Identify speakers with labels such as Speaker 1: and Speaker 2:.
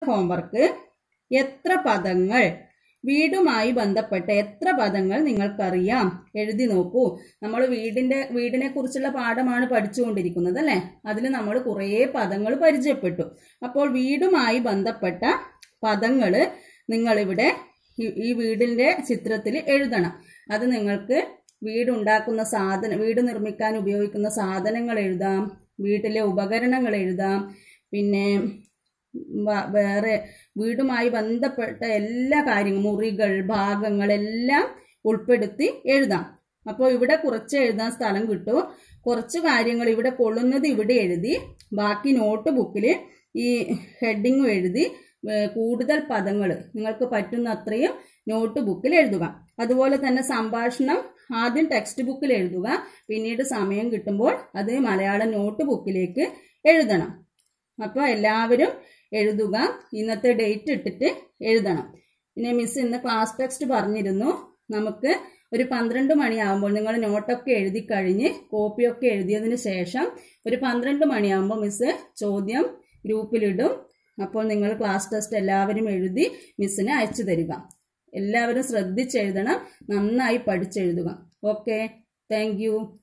Speaker 1: homework എത്ര പദങ്ങൾ വീടുമായി ബന്ധപ്പെട്ട എത്ര പദങ്ങൾ നിങ്ങൾക്കറിയാം എഴുതി നോക്കൂ നമ്മൾ വീടിന്റെ വീടിനെ കുറിച്ചുള്ള പാഠമാണ് പഠിച്ചുകൊണ്ടിരിക്കുന്നത് അല്ലെ അതിൽ നമ്മൾ കുറേ പദങ്ങൾ പരിചയപ്പെട്ടു അപ്പോൾ വീടുമായി ബന്ധപ്പെട്ട പദങ്ങൾ നിങ്ങളിവിടെ ഈ- ഈ വീടിന്റെ ചിത്രത്തിൽ എഴുതണം അത് നിങ്ങൾക്ക് വീടുണ്ടാക്കുന്ന സാധന വീട് നിർമ്മിക്കാൻ ഉപയോഗിക്കുന്ന സാധനങ്ങൾ എഴുതാം വീട്ടിലെ ഉപകരണങ്ങൾ എഴുതാം പിന്നെ വ- വേറെ വീടുമായി ബന്ധപ്പെട്ട എല്ലാ കാര്യങ്ങളും മുറികൾ ഭാഗങ്ങൾ എല്ലാം ഉൾപ്പെടുത്തി എഴുതാം അപ്പോൾ ഇവിടെ കുറച്ച് എഴുതാൻ സ്ഥലം കിട്ടും കുറച്ച് കാര്യങ്ങൾ ഇവിടെ കൊള്ളുന്നത് ഇവിടെ എഴുതി ബാക്കി നോട്ട് ബുക്കിൽ ഈ ഹെഡിങ്ങും എഴുതി ഏ, കൂടുതൽ പദങ്ങൾ നിങ്ങൾക്ക് പറ്റുന്ന അത്രയും നോട്ട് ബുക്കിൽ എഴുതുക അതുപോലെ തന്നെ സംഭാഷണം ആദ്യം ടെക്സ്റ്റ് ബുക്കിൽ എഴുതുക പിന്നീട് സമയം കിട്ടുമ്പോൾ അത് മലയാളം നോട്ട് ബുക്കിലേക്ക് എഴുതണം അപ്പോൾ എല്ലാവരും എഴുതുക ഇന്നത്തെ ഡേറ്റ് ഇട്ടിട്ട് എഴുതണം പിന്നെ മിസ് ഇന്ന് ക്ലാസ് ടെക്സ്റ്റ് പറഞ്ഞിരുന്നു നമുക്ക് ഒരു പന്ത്രണ്ട് മണിയാകുമ്പോൾ നിങ്ങൾ നോട്ടൊക്കെ എഴുതി കഴിഞ്ഞ് കോപ്പിയൊക്കെ എഴുതിയതിന് ശേഷം ഒരു പന്ത്രണ്ട് മണിയാകുമ്പോൾ മിസ് ചോദ്യം ഗ്രൂപ്പിലിടും അപ്പോൾ നിങ്ങൾ ക്ലാസ് ടെസ്റ്റ് എല്ലാവരും എഴുതി മിസ്സിന് അയച്ചു തരിക എല്ലാവരും ശ്രദ്ധിച്ചെഴുതണം നന്നായി പഠിച്ചെഴുതുക ഓക്കെ താങ്ക്